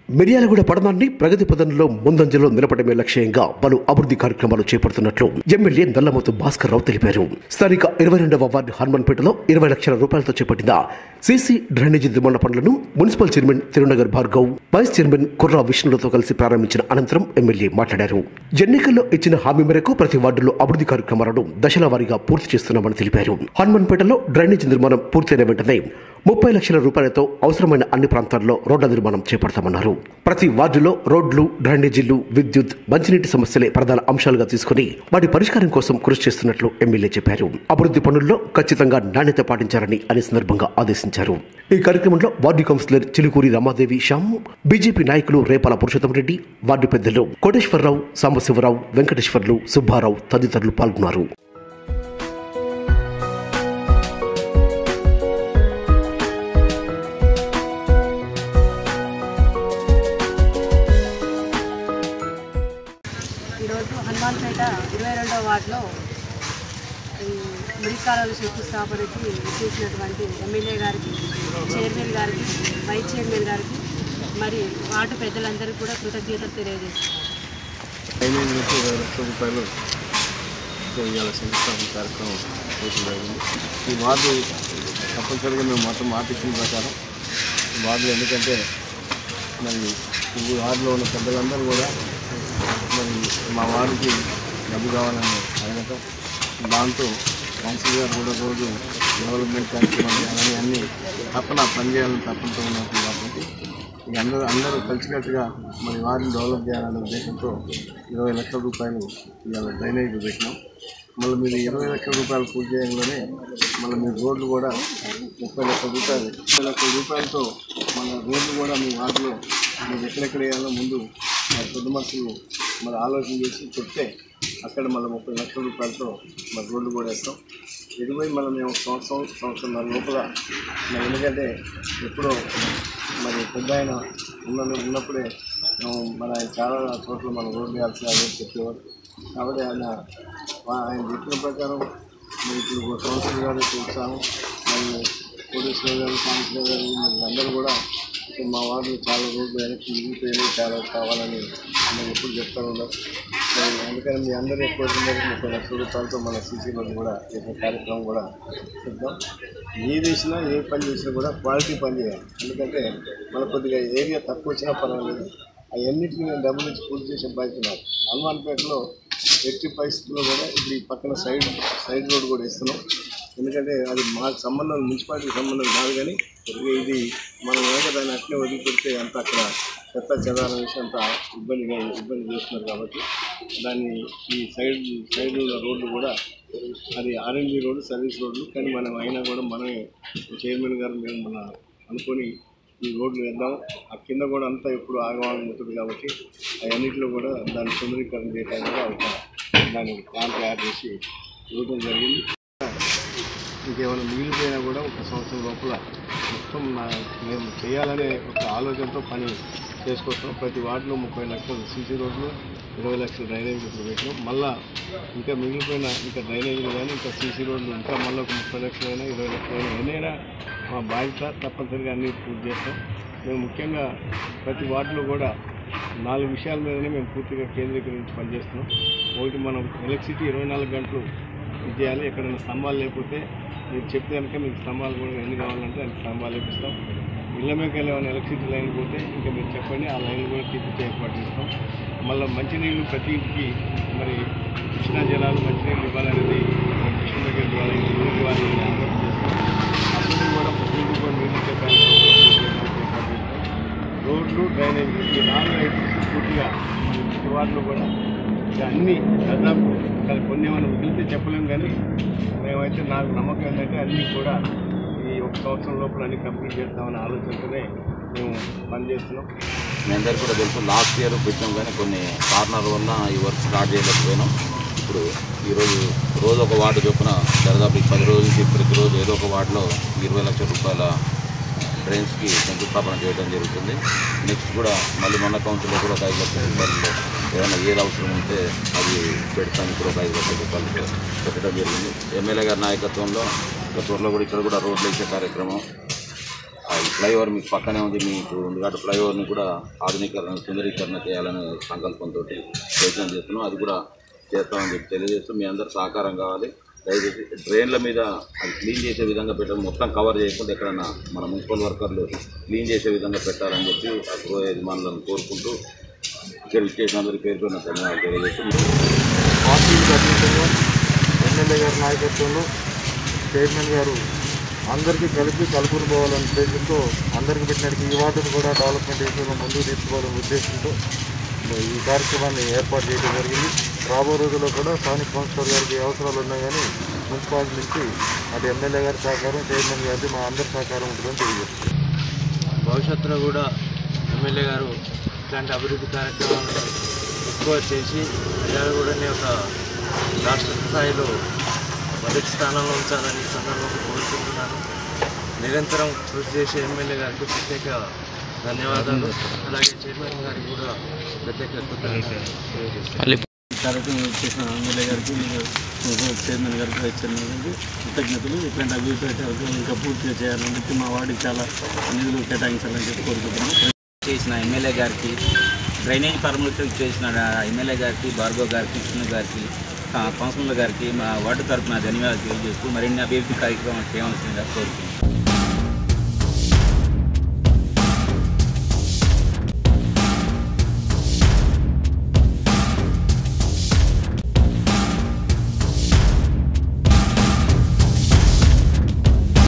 మిర్యాలగూడ పట్టణాన్ని ప్రగతి పదంలో ముందంజలో నిలపడమే లక్ష్యంగా పలు అభివృద్ధి కార్యక్రమాలు చేపడుతున్నట్లు ఎమ్మెల్యే నల్లమోతు భాస్కర్ రావు తెలిపారు స్థానిక ఇరవై రెండవ వార్డు హనుమాన్పేటలో ఇరవై లక్షల రూపాయలతో చేపట్టిన సీసీ డ్రైనేజీ నిర్మాణ పనులను municipal chairman Tirunagar Bhargav vice chairman Kurra విష్ణులతో కలిసి ప్రారంభించిన అనంతరం ఎమ్మెల్యే మాట్లాడారు ఎన్నికల్లో ఇచ్చిన హామీ మేరకు ప్రతి వార్డులో అభివృద్ధి కార్యక్రమాలను దశల వారీగా పూర్తి చేస్తున్నామని తెలిపారు హనుమాన్పేటలో డ్రైనేజీ నిర్మాణం పూర్తయిన వెంటనే ముప్పై లక్షల రూపాయలతో అవసరమైన అన్ని ప్రాంతాల్లో రోడ్ల నిర్మాణం చేపడతామన్నారు ప్రతి వార్డులో రోడ్లు డ్రైనేజీలు విద్యుత్ మంచినీటి సమస్యలే ప్రధాన అంశాలుగా తీసుకుని వాటి పరిష్కారం కోసం కృషి చేస్తున్నట్లు ఎమ్మెల్యే చెప్పారు అభివృద్ధి పనుల్లో ఖచ్చితంగా నాణ్యత పాటించాలని అనే సందర్భంగా ఆదేశించారు ఈ కార్యక్రమంలో ward councillor Chilukuri Ramadevi Shyam BJP నాయకులు రేపాల పురుషోత్తం రెడ్డి వార్డు పెద్దలు కోటేశ్వరరావు సాంబశివరావు వెంకటేశ్వర్లు సుబ్బారావు తదితరులు పాల్గొన్నారు ఈరోజు హనుమాన్పేట ఇరవై రెండవ వార్డులో ఈ మురికాలలో శంకుస్థాపనకి చేసినటువంటి ఎమ్మెల్యే గారికి చైర్మన్ గారికి వైస్ చైర్మన్ గారికి మరి వార్డు పెద్దలందరికీ కూడా కృతజ్ఞతలు తెలియజేస్తున్నాను డ్రైనేజ్ నుంచి ఇరవై లక్షల రూపాయలు తో ఇవాళ శంకుస్థాపన కార్యక్రమం చేయడం జరిగింది ఈ వార్డు తప్పనిసరిగా మేము మొత్తం మాట ఇచ్చిన ప్రకారం ఈ వార్డులో ఎందుకంటే మరి ఈ వార్డులో ఉన్న పెద్దలందరూ కూడా మరి మా వార్డుకి డబ్బు కావాలని అడగటం దాంతో కౌన్సిల్ గారు కూడా రోజు డెవలప్మెంట్ కార్యక్రమాలు అవన్నీ అన్నీ తప్పన పనిచేయాలని తప్పనితో ఉన్నట్టు కాబట్టి ఇక అందరూ అందరూ కలిసికట్టుగా మరి వారిని డెవలప్ చేయాలనే ఉద్దేశంతో ఇరవై లక్షల రూపాయలు ఇవాళ డ్రైనేజ్ పెట్టినాం మళ్ళీ మీరు ఇరవై లక్షల రూపాయలు పూర్తి చేయడంలోనే మళ్ళీ మీరు రోడ్లు కూడా ముప్పై లక్షల రూపాయలు ముప్పై లక్షల రూపాయలతో మన రోడ్లు కూడా మీ వాటిలో మీరు ఎక్కడెక్కడ వేయాలో ముందు మరి పెద్ద మనుషులు మరి ఆలోచన చేసి చెప్తే అక్కడ మళ్ళీ ముప్పై లక్షల రూపాయలతో మరి రోడ్లు కూడా వేస్తాం ఇరవై మళ్ళీ మేము సంవత్సరం సంవత్సరం లోపల మరి ఎందుకంటే ఎప్పుడో మరి పెద్ద ఆయన ఉన్న ఉన్నప్పుడే మనం మన చాలా చోట్ల మనం రోడ్డు వేయాల్సి అదే చెప్పేవారు కాబట్టి ఆయన వా- ఆయన చెప్పిన ప్రకారం మరి ఇప్పుడు కౌన్సిలర్ గారు చూస్తాము మరియు కోటేశ్వర గారు కౌన్సిలర్ గారు మరి అందరూ కూడా ఇప్పుడు మా వార్డులో చాలా రోడ్లు వెనక్కి మిగిలిపోయినాయి చాలా కావాలని మేము ఎప్పుడు చెప్తా ఉన్నారు మరి అందుకని మీ అందరూ ఎక్కువ అందరికీ ముప్పై లక్షల రూపాయలతో మన సీసీ రోడ్డు కూడా చేసే కార్యక్రమం కూడా చేద్దాం ఏ చేసినా ఏ పని చేసినా కూడా క్వాలిటీ పని చేయాలి ఎందుకంటే మన కొద్దిగా ఏరియా తక్కువ వచ్చినా పర్వాలేదు అవన్నిటికీ నేను డబ్బులు ఇచ్చి పూర్తి చేసే బాధ్యత నాకు హనుమాన్పేటలో ఎట్టి పరిస్థితుల్లో కూడా ఇప్పుడు ఈ పక్కన సైడ్ సైడ్ రోడ్ కూడా ఇస్తున్నాం ఎందుకంటే అది మాకు సంబంధం మున్సిపాలిటీకి సంబంధం కాదు కానీ ఇక ఇది మనం కనుక దాన్ని అట్లే వదిలిపెడితే అంత అక్కడ చెత్త చెదారం వేసి అంత ఇబ్బందిగా ఇబ్బంది చేస్తున్నారు కాబట్టి దాన్ని ఈ సైడ్ సైడ్ ఉన్న రోడ్లు కూడా అది ఆర్ఎన్బి రోడ్డు సర్వీస్ రోడ్లు కానీ మనం అయినా కూడా మనమే చైర్మన్ గారు మేము మన అనుకొని ఈ రోడ్లు వేద్దాం ఆ కింద కూడా అంతా ఎప్పుడు ఆగవాగం ఉంటుంది కాబట్టి అవన్నిటిలో కూడా దాన్ని సుందరీకరణ చేయడానికి కూడా ఒక దాన్ని ప్లాన్ తయారు చేసి ఇవ్వడం జరిగింది ఇంకేమైనా మిగిలిపోయినా కూడా ఒక సంవత్సరం లోపల మొత్తం నా మేము చేయాలనే ఒక ఆలోచనతో పని చేసుకొస్తాం ప్రతి వార్డులో ముప్పై లక్షలు సీసీ రోడ్లు ఇరవై లక్షల డ్రైనేజ్ ఇప్పుడు పెట్టినాం మళ్ళా ఇంకా మిగిలిపోయిన ఇంకా డ్రైనేజీలు కానీ ఇంకా సీసీ రోడ్లు ఇంకా మళ్ళీ ఒక ముప్పై లక్షలైనా ఇరవై లక్షలైనా ఎన్నైనా మా బాధ్యత తప్పనిసరిగా అన్ని పూర్తి చేస్తాం మేము ముఖ్యంగా ప్రతి వార్డులో కూడా నాలుగు విషయాల మీదనే మేము పూర్తిగా కేంద్రీకరించి పనిచేస్తున్నాం ఒకటి మనం ఎలక్ట్రిసిటీ ఇరవై నాలుగు గంటలు ఇది చేయాలి ఎక్కడైనా స్తంభాలు లేకపోతే మీరు చెప్తే కనుక మీకు స్తంభాలు కూడా ఎన్ని కావాలంటే అన్ని స్తంభాలు వేపిస్తాం ఇళ్ళ మీకు ఏమైనా ఎలక్ట్రిసిటీ లైన్ పోతే ఇంకా మీరు చెప్పండి ఆ లైన్ కూడా తీపిచ్చే ఏర్పాటు చేస్తాం మళ్ళీ మంచినీళ్ళు ప్రతి ఇంటికి మరి కృష్ణా జలాలు మంచినీళ్ళు ఇవ్వాలనేది మన కృష్ణ దగ్గర ద్వారా ఊరికి ఇవ్వాలని ఆలోచన చేస్తాం అసలు కూడా ప్రతి ఇంటికి కూడా నీళ్ళు ఇచ్చే కార్యక్రమం ఏర్పాటు చేస్తాం రోడ్లు డ్రైనేజ్ ఈ నాలుగు ఐటమ్స్ పూర్తిగా మన ప్రతి వార్డులో కూడా ఇక అన్నీ దాదాపు కానీ కొన్ని ఏమైనా మిగిలితే చెప్పలేం కానీ మేమైతే నాకు నమ్మకం ఏంటంటే అన్నీ కూడా ఈ ఒక సంవత్సరం లోపల అన్ని కంప్లీట్ చేస్తామనే ఆలోచనతోనే మేము పనిచేస్తున్నాం మీ అందరికీ కూడా తెలుసు లాస్ట్ ఇయర్ పెట్టాం కానీ కొన్ని కారణాల వల్ల ఈ వర్క్ స్టార్ట్ చేయలేకపోయినాం ఇప్పుడు ఈరోజు రోజు ఒక వార్డు చొప్పున దాదాపు ఈ పది రోజుల నుంచి ప్రతిరోజు ఏదో ఒక వార్డులో ఇరవై లక్షల రూపాయల డ్రైన్స్కి శంకుస్థాపన చేయడం జరుగుతుంది నెక్స్ట్ కూడా మళ్ళీ మొన్న కౌన్సిల్లో కూడా ఒక ఐదు లక్షల రూపాయలు ఏమైనా ఏది అవసరం ఉంటే అది పెడతానికి కూడా ఒక ఐదు లక్షల రూపాయలు పెట్టడం జరిగింది ఎమ్మెల్యే గారి నాయకత్వంలో ఇంకా త్వరలో కూడా ఇక్కడ కూడా రోడ్లు వేసే కార్యక్రమం ఆ ఈ ఫ్లైఓవర్ మీకు పక్కనే ఉంది మీకు ఉంది కాబట్టి ఫ్లైఓవర్ని కూడా ఆధునీకరణ సుందరీకరణ చేయాలనే సంకల్పంతో ప్రయత్నం చేస్తున్నాం అది కూడా చేస్తామని చెప్పి తెలియజేస్తూ మీ అందరు సహకారం కావాలి దయచేసి డ్రైన్ల మీద అది క్లీన్ చేసే విధంగా పెట్టడం మొత్తం కవర్ చేయకుండా ఎక్కడన్నా మన మున్సిపల్ వర్కర్లు క్లీన్ చేసే విధంగా పెట్టాలని చెప్పి ఆ గృహ యజమానులను కోరుకుంటూ ఇక్కడ ఇచ్చేసిన అందరి పేరు పేరున ధన్యవాదాలు తెలియజేస్తూ పార్టీలకు అతీతంగా ఎమ్మెల్యే గారి నాయకత్వంలో చైర్మన్ గారు అందరికీ కలిపి కలుపుని పోవాలనే ఉద్దేశంతో అందరికీ పెట్టినట్టు ఈ వార్డును కూడా డెవలప్మెంట్ విషయంలో ముందుకు తీసుకోవాలనే ఉద్దేశంతో ఈ కార్యక్రమాన్ని ఏర్పాటు చేయడం జరిగింది రాబో రోజుల్లో కూడా స్థానిక కౌన్సిలర్ గారికి ఏ అవసరాలు ఉన్నాయి కానీ మున్సిపాలిటీ నుంచి అటు ఎమ్మెల్యే గారి సహకారం చైర్మన్ గారిది మా అందరి సహకారం ఉంటుందని తెలియజేస్తుంది భవిష్యత్తులో కూడా ఎమ్మెల్యే గారు ఇట్లాంటి అభివృద్ధి కార్యక్రమాలను ఎక్కువ చేసి ప్రజలు కూడా ఒక రాష్ట్ర స్థాయిలో మొదటి స్థానంలో ఉంచాలని ఈ సందర్భంగా కోరుకుంటున్నాను నిరంతరం కృషి చేసే ఎమ్మెల్యే గారికి ప్రత్యేక ధన్యవాదాలు అలాగే చైర్మన్ గారికి కూడా ప్రత్యేక కృతజ్ఞతలు తెలియజేస్తాను కార్యక్రమం చేసిన ఎమ్మెల్యే గారికి చైర్మన్ గారికి వైస్ చైర్మన్ గారికి కృతజ్ఞతలు ఇట్లాంటి అభివృద్ధి కార్యక్రమం ఇంకా పూర్తిగా చేయాలని చెప్పి మా వాడికి చాలా నిధులు కేటాయించాలని చెప్పి కోరుకుంటున్నాం చేసిన ఎమ్మెల్యే గారికి డ్రైనేజ్ పరములతో చేసిన ఎమ్మెల్యే గారికి భార్గవ్ గారికి కృష్ణ గారికి ఆ, కౌన్సిలర్ గారికి మా వార్డు తరఫున ధన్యవాదాలు తెలియజేస్తూ మరిన్ని అభివృద్ధి కార్యక్రమాలు చేయవలసిందిగా కోరుతున్నాను